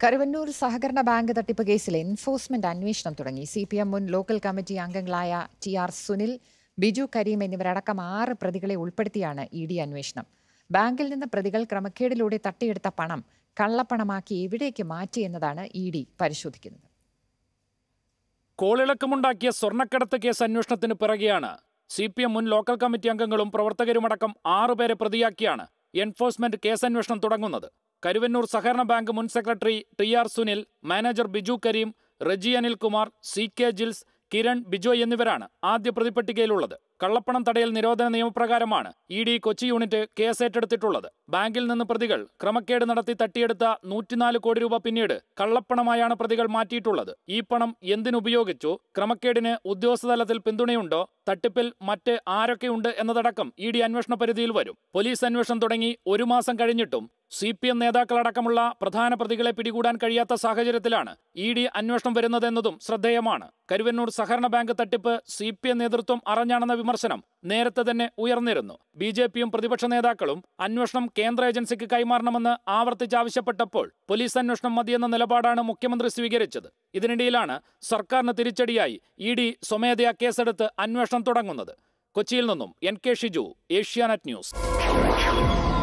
കരുവന്നൂർ സഹകരണ ബാങ്ക് തട്ടിപ്പ് കേസിലെ എൻഫോഴ്സ്മെന്റ് അന്വേഷണം തുടങ്ങി സി പി എം മുൻ ലോക്കൽ കമ്മിറ്റി അംഗങ്ങളായ ടി ആർ സുനിൽ ബിജു കരീം എന്നിവരടക്കം ആറ് പ്രതികളെ ഉൾപ്പെടുത്തിയാണ് ഇ ഡി അന്വേഷണം ബാങ്കിൽ നിന്ന് പ്രതികൾ ക്രമക്കേടിലൂടെ തട്ടിയെടുത്ത പണം കള്ളപ്പണമാക്കി എവിടേക്ക് മാറ്റി എന്നതാണ് ഇ ഡി പരിശോധിക്കുന്നത് കോളിളക്കമുണ്ടാക്കിയ സ്വർണ്ണക്കടത്ത് കേസ് അന്വേഷണത്തിന് പിറകെയാണ് സി പി എം മുൻ ലോക്കൽ കമ്മിറ്റി അംഗങ്ങളും പ്രവർത്തകരുമടക്കം ആറുപേരെ പ്രതിയാക്കിയാണ് എൻഫോഴ്സ്മെന്റ് കേസന്വേഷണം തുടങ്ങുന്നത് കരുവന്നൂർ സഹകരണ ബാങ്ക് മുൻ secretary T R Sunil manager Biju Karim Reji Anilkumar C K Jils Kiran Bijoy എന്നിവരാണ് ആദ്യ പ്രതിപട്ടികയിലുള്ളത് കള്ളപ്പണം തടയൽ നിരോധന നിയമപ്രകാരമാണ് E D Kochi unit case ഏറ്റെടുത്തിട്ടുള്ളത് ബാങ്കിൽ നിന്ന് പ്രതികൾ ക്രമക്കേട് നടത്തി തട്ടിയെടുത്ത നൂറ്റിനാല് കോടി രൂപ പിന്നീട് കള്ളപ്പണമായാണ് പ്രതികൾ മാറ്റിയിട്ടുള്ളത് ഈ പണം എന്തിനുപയോഗിച്ചു ക്രമക്കേടിന് ഉദ്യോഗസ്ഥതലത്തിൽ പിന്തുണയുണ്ടോ തട്ടിപ്പിൽ മറ്റ് ആരൊക്കെയുണ്ട് എന്നതടക്കം ഇ ഡി അന്വേഷണ പരിധിയിൽ വരും പോലീസ് അന്വേഷണം തുടങ്ങി ഒരു മാസം കഴിഞ്ഞിട്ടും സി പി എം നേതാക്കളടക്കമുള്ള പ്രധാന പ്രതികളെ പിടികൂടാൻ കഴിയാത്ത സാഹചര്യത്തിലാണ് ഇ ഡി അന്വേഷണം വരുന്നതെന്നതും ശ്രദ്ധേയമാണ് കരുവന്നൂർ സഹകരണ ബാങ്ക് തട്ടിപ്പ് സി പി എം നേതൃത്വം അറിഞ്ഞാണെന്ന വിമർശനം നേരത്തെ തന്നെ ഉയർന്നിരുന്നു ബി ജെ പിയും പ്രതിപക്ഷ നേതാക്കളും അന്വേഷണം കേന്ദ്ര ഏജൻസിക്ക് കൈമാറണമെന്ന് ആവർത്തിച്ചാവശ്യപ്പെട്ടപ്പോൾ പോലീസ് അന്വേഷണം മതിയെന്ന നിലപാടാണ് മുഖ്യമന്ത്രി സ്വീകരിച്ചത് ഇതിനിടയിലാണ് സർക്കാരിന് തിരിച്ചടിയായി ഇ ഡി സ്വമേധയാ കേസെടുത്ത് അന്വേഷണം തുടങ്ങുന്നത് കൊച്ചിയിൽ നിന്നും N K Shiju Asianet news